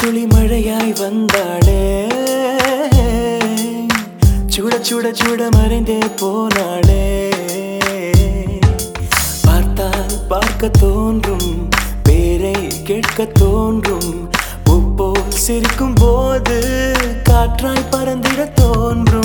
துளி மழையாய் வந்தாளே சுட சுட சுட மறைந்தே போனாளே பார்த்தால் பார்க்க தோன்றும் பேரை கேட்க தோன்றும் உப்போல் சிரிக்கும் போது காற்றாய் பறந்திட தோன்றும்